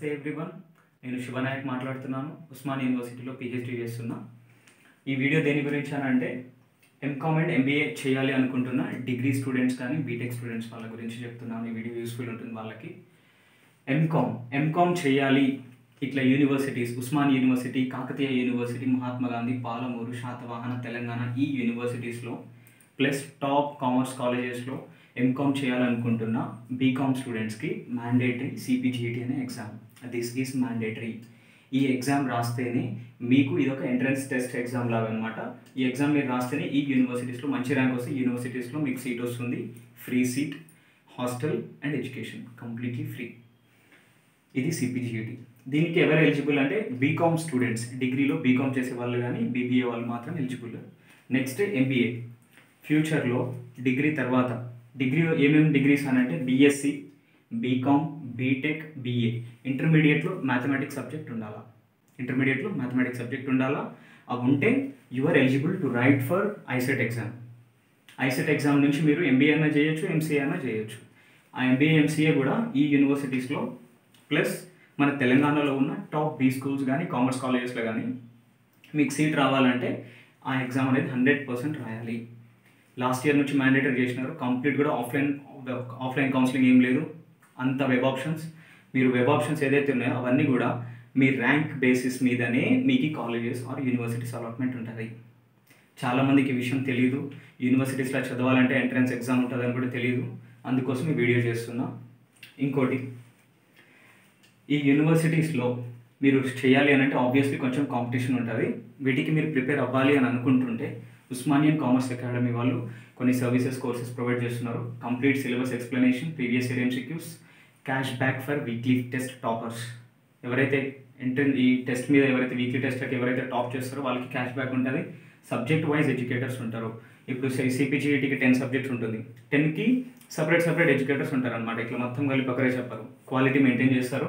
నమస్తే ఎవ్రీవన్ నేను శివనాయక్ మాట్లాడుతున్నాను ఉస్మాన్ యూనివర్సిటీలో పిహెచ్డీ చేస్తున్నా ఈ వీడియో దేని గురించి అని అంటే ఎంకామ్ అండ్ ఎంబీఏ చేయాలి అనుకుంటున్న డిగ్రీ స్టూడెంట్స్ కానీ బీటెక్ స్టూడెంట్స్ వాళ్ళ గురించి చెప్తున్నాను ఈ వీడియో యూస్ఫుల్ ఉంటుంది వాళ్ళకి ఎంకామ్ ఎంకామ్ చేయాలి ఇట్లా universities Osman university Kakatiya university Mahatma Gandhi Palamuru Satavahana Telangana ఈ యూనివర్సిటీస్లో ప్లస్ టాప్ కామర్స్ కాలేజెస్లో ఎంకామ్ చేయాలనుకుంటున్న బీకామ్ స్టూడెంట్స్కి మ్యాండేటరీ సిపిజిఈటి అనే ఎగ్జామ్ దిస్ ఈస్ మ్యాండేటరీ ఈ ఎగ్జామ్ రాస్తేనే మీకు ఇది ఒక ఎంట్రన్స్ టెస్ట్ ఎగ్జామ్ లాగా అనమాట ఈ ఎగ్జామ్ మీరు రాస్తేనే ఈ యూనివర్సిటీస్లో మంచి ర్యాంక్ వస్తే యూనివర్సిటీస్లో మీకు సీట్ వస్తుంది free seat hostel and education completely free ఇది సిపిజిఈటి దీనికి ఎవరు ఎలిజిబుల్ అంటే బీకామ్ స్టూడెంట్స్ డిగ్రీలో బీకామ్ చేసే వాళ్ళు కానీ బీబీఏ వాళ్ళు మాత్రం ఎలిజిబుల్ నెక్స్ట్ ఎంబీఏ ఫ్యూచర్లో డిగ్రీ తర్వాత డిగ్రీ ఏమేమి డిగ్రీస్ అని అంటే బీఎస్సీ బీకామ్ బీటెక్ బీఏ ఇంటర్మీడియట్లో మ్యాథమెటిక్స్ సబ్జెక్ట్ ఉండాలా ఇంటర్మీడియట్లో మ్యాథమెటిక్స్ సబ్జెక్ట్ ఉండాలా అవి ఉంటే you are eligible to write for ICET exam ICET exam నుంచి మీరు ఎంబీఏ అయినా చేయొచ్చు ఎంసీఏ అయినా చేయొచ్చు ఆ ఎంబీఏ ఎంసీఏ కూడా ఈ యూనివర్సిటీస్లో ప్లస్ మన తెలంగాణలో ఉన్న టాప్ బీ స్కూల్స్ కానీ కామర్స్ కాలేజెస్లో కానీ మీకు సీట్ రావాలంటే ఆ ఎగ్జామ్ అనేది హండ్రెడ్ పర్సెంట్ రాయాలి లాస్ట్ ఇయర్ నుంచి మ్యాండేటరీ చేసినారు కంప్లీట్ కూడా ఆఫ్లైన్ ఆఫ్లైన్ కౌన్సిలింగ్ ఏం లేదు అంత వెబ్ ఆప్షన్స్ మీరు వెబ్ ఆప్షన్స్ ఏదైతే ఉన్నాయో అవన్నీ కూడా మీ ర్యాంక్ బేసిస్ మీదనే మీకు కాలేజెస్ ఆర్ యూనివర్సిటీస్ అలాట్మెంట్ ఉంటుంది చాలామందికి ఈ విషయం తెలియదు యూనివర్సిటీస్లో చదవాలంటే ఎంట్రన్స్ ఎగ్జామ్ ఉంటుందని కూడా తెలియదు అందుకోసం ఈ వీడియో చేస్తున్నా ఇంకోటి ఈ యూనివర్సిటీస్లో మీరు చేయాలి అని అంటే ఆబ్వియస్లీ కొంచెం కాంపిటీషన్ ఉంటుంది వీటికి మీరు ప్రిపేర్ అవ్వాలి అని అనుకుంటుంటే ఉస్మానియన్ కామర్స్ అకాడమీ వాళ్ళు కొన్ని సర్వీసెస్ కోర్సెస్ ప్రొవైడ్ చేస్తున్నారు complete syllabus explanation previous year MCQs cash back for weekly test toppers ఎవరైతే ఎంట్రీ ఈ టెస్ట్ మీద ఎవరైతే వీక్లీ టెస్ట్కి ఎవరైతే టాప్ చేస్తారో వాళ్ళకి క్యాష్ బ్యాక్ ఉంటుంది సబ్జెక్ట్ వైజ్ ఎడ్యుకేటర్స్ ఉంటారు ఇప్పుడు సిపిజిఈటీకి టెన్ సబ్జెక్ట్స్ ఉంటుంది టెన్కి సపరేట్ సపరేట్ ఎడ్యుకేటర్స్ ఉంటారు అనమాట ఇట్లా మొత్తం కలిపి ఒకరే చెప్పరు క్వాలిటీ మెయింటైన్ చేస్తారు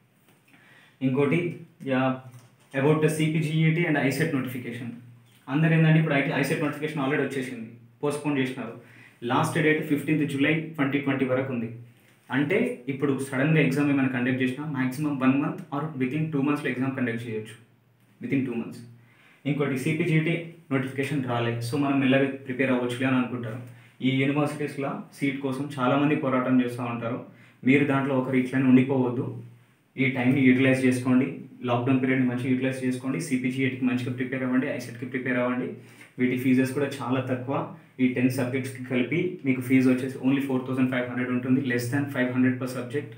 ఇంకోటి yeah about CPGET and ICET notification అందరు ఏంటంటే ఇప్పుడు ఐటీ ఐసెట్ నోటిఫికేషన్ ఆల్రెడీ వచ్చేసింది పోస్ట్పోన్ చేసినారు last date fifteenth July twenty twenty వరకు ఉంది అంటే ఇప్పుడు సడన్గా ఎగ్జామ్ ఏమైనా కండక్ట్ చేసినా maximum one month or within two మంత్స్లో ఎగ్జామ్ కండక్ట్ చేయొచ్చు విత్ ఇన్ టూ మంత్స్ ఇంకోటి సిపిజిటీ నోటిఫికేషన్ రాలే సో మనం మెల్లగా ప్రిపేర్ అవ్వచ్చులే అని అనుకుంటారు ఈ యూనివర్సిటీస్లో సీట్ కోసం చాలామంది పోరాటం చేస్తూ ఉంటారు మీరు దాంట్లో ఒకరు ఇట్లనే ఉండిపోవద్దు ఈ టైంని యూటిలైజ్ చేసుకోండి లాక్డౌన్ పీరియడ్ని మంచిగా యూటిలైజ్ చేసుకోండి సిపిజిఏటికి మంచిగా ప్రిపేర్ అవ్వండి ఐసెట్కి ప్రిపేర్ అవ్వండి వీటి ఫీజెస్ కూడా చాలా తక్కువ ఈ టెన్ సబ్జెక్ట్స్కి కలిపి మీకు ఫీజు వచ్చేసి only four thousand five hundred ఉంటుంది less than five hundred per subject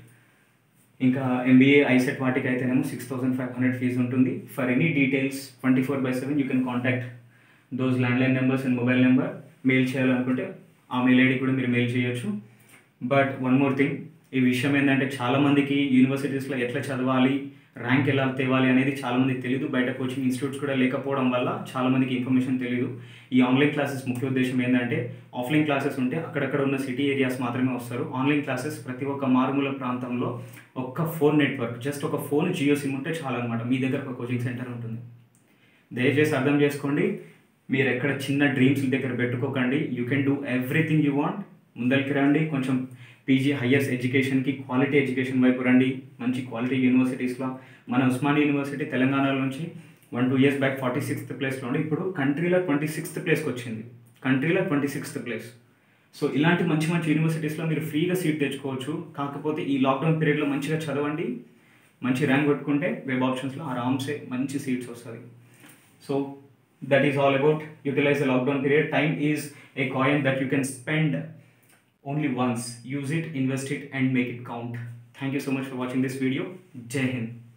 ఇంకా ఎంబీఏ ఐసెట్ వాటికి అయితేనేమో six thousand five hundred fee ఉంటుంది for any details twenty four by seven you can contact those landline numbers and mobile number mail చేయాలనుకుంటే ఆ mail ID కూడా మీరు mail చేయొచ్చు but one more thing ఈ విషయం ఏంటంటే చాలామందికి యూనివర్సిటీస్లో ఎట్లా చదవాలి ర్యాంక్ ఎలా తేవాలి అనేది చాలామందికి తెలియదు బయట కోచింగ్ ఇన్స్టిట్యూట్స్ కూడా లేకపోవడం వల్ల చాలామందికి ఇన్ఫర్మేషన్ తెలియదు ఈ ఆన్లైన్ క్లాసెస్ ముఖ్య ఉద్దేశం ఏంటంటే ఆఫ్లైన్ క్లాసెస్ ఉంటే అక్కడక్కడ ఉన్న సిటీ ఏరియాస్ మాత్రమే వస్తారు ఆన్లైన్ క్లాసెస్ ప్రతి ఒక్క మారుమూల ప్రాంతంలో ఒక్క ఫోన్ నెట్వర్క్ జస్ట్ ఒక ఫోన్ జియో సిమ్ ఉంటే చాలన్నమాట మీ దగ్గర ఒక కోచింగ్ సెంటర్ ఉంటుంది దయచేసి అర్థం చేసుకోండి మీరు ఎక్కడ చిన్న డ్రీమ్స్ దగ్గర పెట్టుకోకండి you can do everything you want ముందరికి రండి కొంచెం పీజీ హయ్యర్స్ ఎడ్యుకేషన్కి క్వాలిటీ ఎడ్యుకేషన్ వైపు రండి మంచి క్వాలిటీ యూనివర్సిటీస్లో మన ఉస్మాన్ యూనివర్సిటీ తెలంగాణలో నుంచి one two years back forty sixth ప్లేస్లో ఉండి ఇప్పుడు కంట్రీలో ట్వంటీ సిక్స్త్ ప్లేస్కి వచ్చింది కంట్రీలో ట్వంటీ సిక్స్త్ ప్లేస్ సో ఇలాంటి మంచి మంచి యూనివర్సిటీస్లో మీరు ఫ్రీగా సీట్ తెచ్చుకోవచ్చు కాకపోతే ఈ లాక్డౌన్ పీరియడ్లో మంచిగా చదవండి మంచి ర్యాంక్ కొట్టుకుంటే వెబ్ ఆప్షన్స్లో ఆరామ్సే మంచి సీట్స్ వస్తుంది so that is all about utilize the lockdown period time is a coin that you can spend only once use it invest it and make it count thank you so much for watching this video jai hind